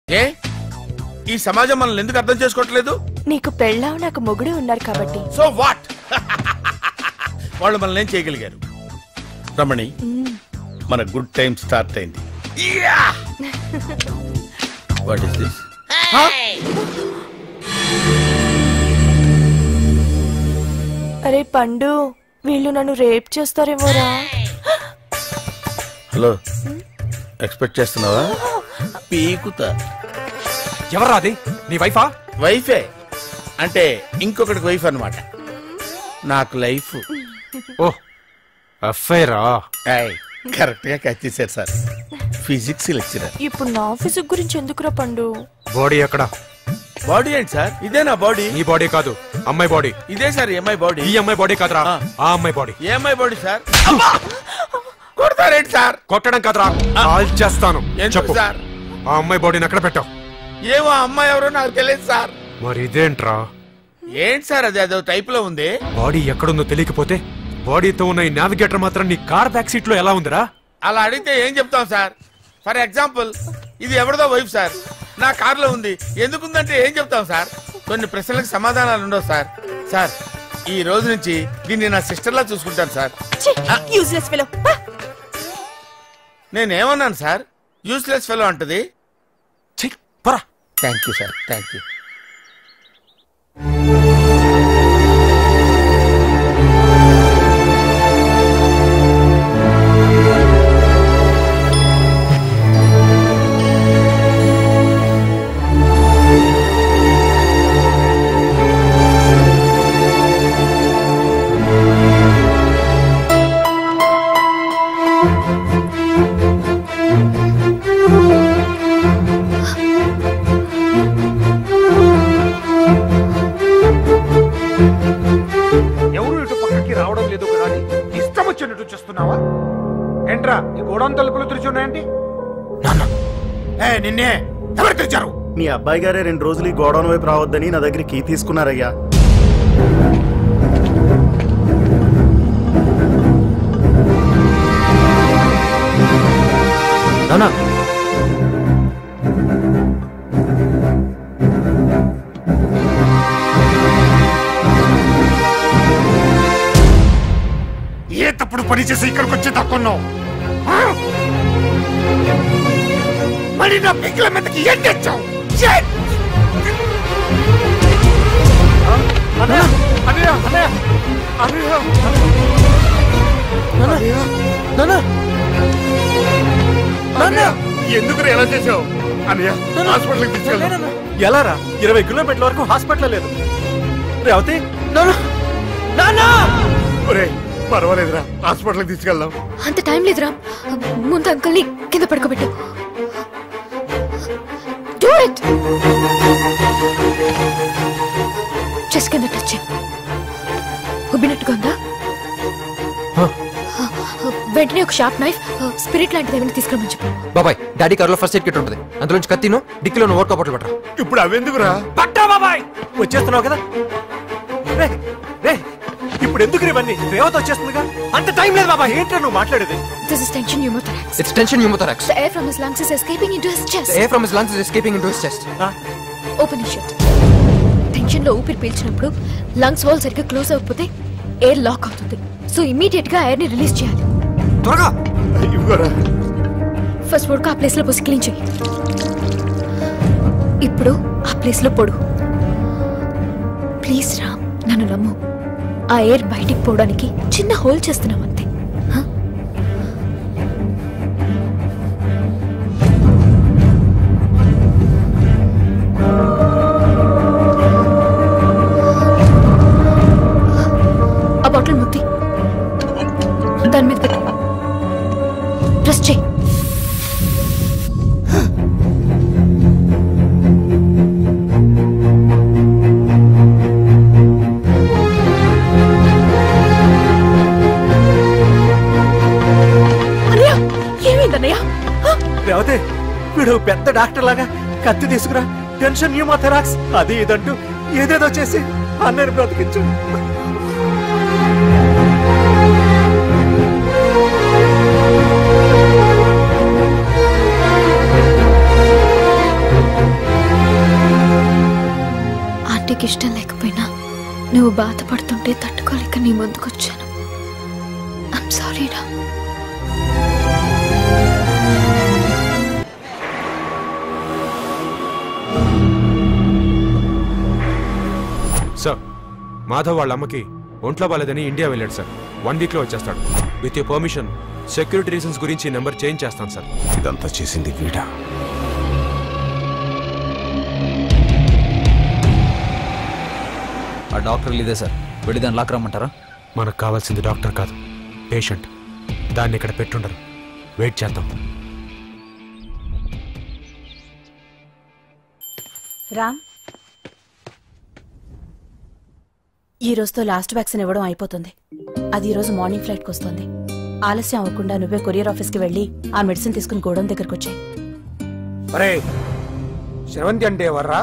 ఏ ఈ సమాజం మనల్ని ఎందుకు అర్థం చేసుకోవట్లేదు నీకు పెళ్ళావు నాకు మొగుడు ఉన్నారు కాబట్టి సో వాట్ వాళ్ళు మనల్ని ఏం చేయగలిగారు రమణి మన గుడ్ టైం స్టార్ట్ అయింది వాట్ ఇస్ దిస్ అరే పండు వీళ్ళు నన్ను రేప్ చేస్తారేమోరా హలో ఎక్స్పెక్ట్ చేస్తున్నావా పీకుతా ఎవరా అది నీ వైఫా వైఫే అంటే ఇంకొకటికి వైఫ్ అన్నమాట నాకు లైఫ్ ఓ అఫైరా కరెక్ట్ గా క్యాచ్ చేశారు సార్ ఫిజిక్స్ లెక్చరర్ ఇప్పుడు నా ఫిజిక్ గురించి ఎందుకురా పండు బాడీ ఎక్కడ బాడీ ఏంటి సార్ ఇదే నా బాడీ నీ బాడీ కాదు అమ్మాయి బాడీ ఇదే సార్ ఎంఐ బాడీ ఈ అమ్మాయి బాడీ కాదురా ఆ. ఆ అమ్మాయి బాడీ ఏమై బాడీ సార్ కొడతారేంటి సార్ కొట్టడం కాదురా కాల్ చేస్తాను ఎందుకు చెప్పు సార్ ఆ అమ్మాయి బాడీని ఎక్కడ పెట్టావు ఏమో అమ్మాయి ఎవరో నాకు తెలియదు సార్ మరి ఇదేంట్రా ఏంటి సార్ అది అదో టైప్ లో ఉంది బాడీ ఎక్కడుందో తెలియకపోతే బాడీతో ఉన్న ఈ నావిగేటర్ మాత్రం నీ కార్ బ్యాక్ సీట్ లో ఎలా ఉందిరా అలా అడిగితే ఏం చెప్తాం సార్ ఫర్ ఎగ్జాంపుల్ ఇది ఎవరిదో వైఫ్ సార్ నా కార్లో ఉంది ఎందుకుందంటే ఏం చెప్తాం సార్ కొన్ని ప్రశ్నలకు సమాధానాలు ఉండవు సార్ సార్ ఈ రోజు నుంచి దీన్ని నా సిస్టర్లా చూసుకుంటాను సార్ యూజ్లెస్ ఫెలో నేనేమన్నాను సార్ యూస్లెస్ ఫెలో అంటది చెయ్, పోరా thank you sir thank you ఎవరు ఇటు పక్కకి రావడం లేదు కదా అని ఇష్టం వచ్చినట్టు చేస్తున్నావా ఏంట్రా ఈ గోడౌన్ తలుపులు తెరిచి ఉన్నాయండి ఏ నిన్నే ఎవరు తెరిచారు మీ అబ్బాయి గారే రెండు రోజులు ఈ గోడౌన్ వైపు రావద్దని నా దగ్గర కీ తీసుకున్నారయ్యా నానా ఏ తప్పుడు పని చేసి ఇక్కడికి వచ్చి తక్కున్నావు మళ్ళీ నా పిక్కల మీదకి ఏం తెచ్చావు ఏం? అన్నయ్య, అన్నయ్య, అన్నయ్య, అన్నయ్య, అన్నయ్య, ఎందుకు ఎలా చేసావు అన్నయ్య హాస్పిటల్కి తీసుకెళ్తాను ఎలా రా ఇరవై కిలోమీటర్ల వరకు హాస్పిటల్ లేదు రేవతి ఒరేయ్ పర్వాలేదురా హాస్పిటల్కి తీసుకెళ్దాం అంత టైం లేదురా ముందు అంకుల్ని కింద పడుకోబెట్టు డూ ఇట్ చెస్ కింద టచ్ చేయి. ఉబ్బినట్టుగా ఉందా వెంటనే ఒక షార్ప్ నైఫ్ స్పిరిట్ లాంటిది ఏమైనా తీసుకురమని చెప్పు బాబాయ్ డాడీ కార్లో ఫస్ట్ ఎయిడ్ కిట్ ఉంటుంది అందులోంచి కత్తిను డిక్కీలో ఓట్ కప్పట్లు పట్టరా ఇప్పుడు అవెందుకురా పట్టా బాబాయ్ వచ్చేస్తున్నావు కదా రే, రే, ఇప్పుడు ఎందుకు ఇవన్నీ రేవతి వచ్చేస్తుందిగా అంత టైం లేదు బాబాయ్ ఏంట్రా నువ్వు మాట్లాడేది this is tension pneumothorax it's tension pneumothorax The air from his lungs is escaping into his chest. Air from his lungs is escaping into his chest open shut tension లో ఊపిరి పీల్చినప్పుడు లంగ్స్ వాల్ సరిగ్గా close అవ్వకపోతే air lock అవుతుంది so immediate గా air ని release చేయాలి త్వరగా ఇవ్వరా ఫస్ట్ వరకు ఆ ప్లేస్ లో పోసి క్లీన్ చెయ్యి ఇప్పుడు ఆ ప్లేస్ లో పొడు ప్లీజ్ రామ్ నన్ను నమ్ము ఆ ఎయిర్ బయటికి పోవడానికి చిన్న హోల్ చేస్తున్నాం అంతే హ? ఆ బాటిల్ ముత్తి దాని మీద పెట్టు ప్రెస్ చేయి అన్నయ్య ఏమైందన్నయ్య హ? రేవతి వీడు పెద్ద డాక్టర్ లాగా కత్తి తీసుకురా టెన్షన్ న్యూమోథెరాక్స్ అది ఇదంటూ ఏదేదో చేసి అన్నయ్యని బ్రతికించు నీకు ఇష్టం లేకపోయినా నువ్వు బాధపడుతుంటే తట్టుకోలేక నీ ముందుకొచ్చాను ఐమ్ సారీ రా సార్ మాధవ్ వాళ్ళ అమ్మకి ఒంట్లో బాలేదని ఇండియా వెళ్ళాడు సార్ వన్ వీక్లో వచ్చేస్తాడు with you permission security reasons గురించి నెంబర్ చేంజ్ చేస్తాను సార్ ఇదంతా చేసింది వీడా ఆ డాక్టర్ ఇదే సార్ వెళ్ళి దాన్ని లాక్ రమ్మంటారా మనకు కావాల్సింది డాక్టర్ కాదు పేషెంట్ దాన్ని ఇక్కడ పెట్టుండరు వెయిట్ చేద్దాం రామ్ ఈ రోజుతో లాస్ట్ వ్యాక్సిన్ ఇవ్వడం అయిపోతుంది అది ఈ రోజు మార్నింగ్ ఫ్లైట్కి వస్తుంది ఆలస్యం అవ్వకుండా నువ్వే కొరియర్ ఆఫీస్కి వెళ్ళి ఆ మెడిసిన్ తీసుకుని గోడౌన్ దగ్గరకు వచ్చాయి అరే శ్రవంతి అంటే ఎవర్రా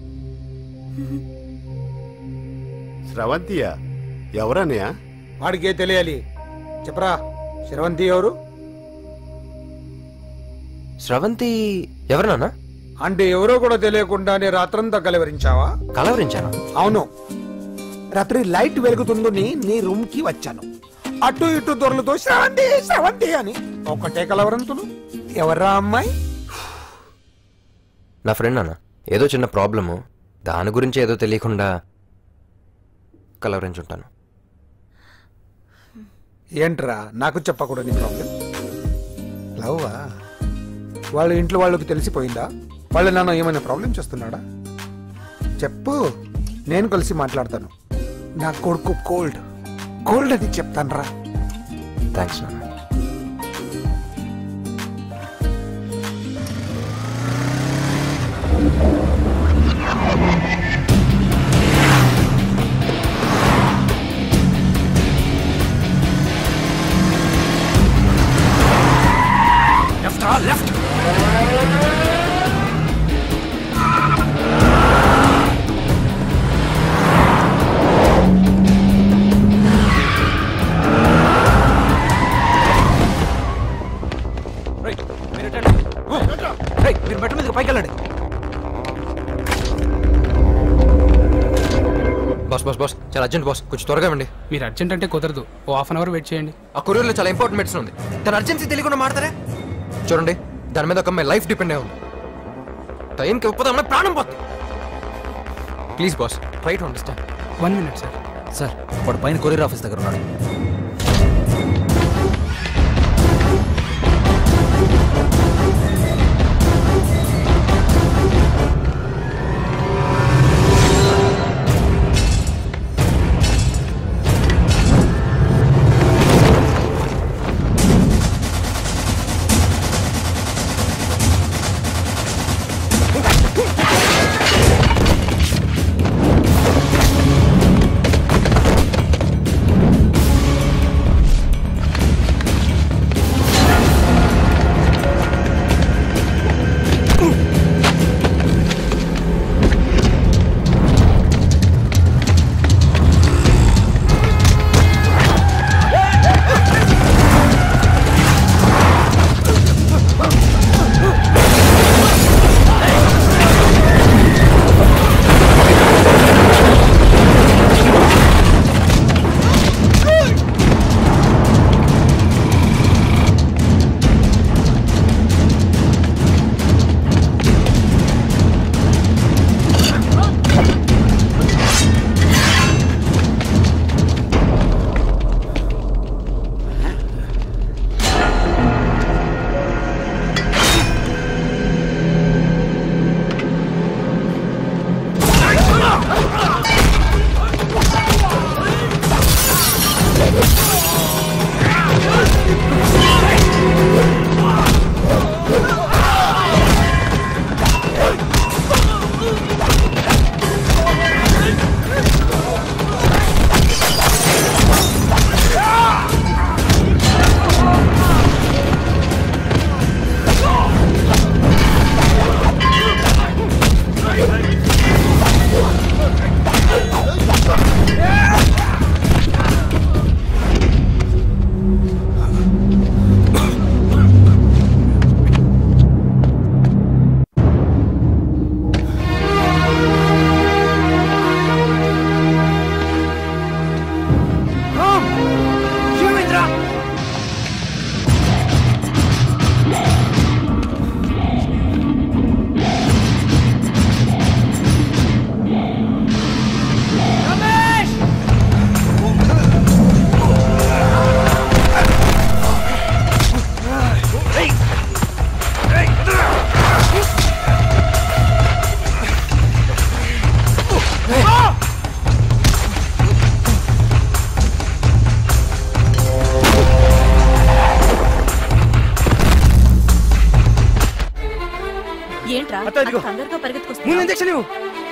స్రవంతియా ఎవరన్నయ్యా వాడికే తెలియాలి చెప్పరా శ్రవంతి ఎవరు స్రవంతి ఎవరు నాన్న అంటే ఎవరో కూడా తెలియకుండానే రాత్రంతా కలవరించావా కలవరించానా అవును రాత్రి లైట్ వెలుగుతుందని నీ రూమ్ కి వచ్చాను అటు ఇటు దొరలతో శ్రవంతి శ్రవంతి అని ఒకటే కలవరంతులు ఎవర్రా అమ్మాయి నా ఫ్రెండ్ నాన్న ఏదో చిన్న ప్రాబ్లము దాని గురించి ఏదో తెలియకుండా కలవరించుంటాను ఏంట్రా నాకు చెప్పకూడదు నీ ప్రాబ్లం లవ్వా వాళ్ళ ఇంట్లో వాళ్ళకి తెలిసిపోయిందా వాళ్ళ నాన్న ఏమైనా ప్రాబ్లం చేస్తున్నాడా చెప్పు నేను కలిసి మాట్లాడతాను నా కొడుకు కోల్డ్ కోల్డ్ అని చెప్తాను రా థ్యాంక్స్ నాన్న మీరు మెట్ల మీద పైకి వెళ్ళండి బాస్ బాస్ బాస్ చాలా అర్జెంట్ బాస్ కొంచెం త్వరగా ఇవ్వండి మీరు అర్జెంట్ అంటే కుదరదు ఓ హాఫ్ అన్ అవర్ వెయిట్ చేయండి ఆ కొరియర్లో చాలా ఇంపార్టెంట్ మెడిసిన్ ఉంది తన అర్జెన్సీ తెలియకుండా మాడతారే చూడండి దాని మీద ఒక అమ్మాయి లైఫ్ డిపెండ్ అయి ఉంది టైంకి ఒప్పదా అమ్మాయి ప్రాణం పోతుంది please boss try to understand one minute sir sir వాడు పైన కొరియర్ ఆఫీస్ దగ్గర ఉన్నాడు చెప్తా ఇదిగో తొందరగా పరిగెత్తుకొస్తా ముందు ఇంజక్షన్ ఇవ్వు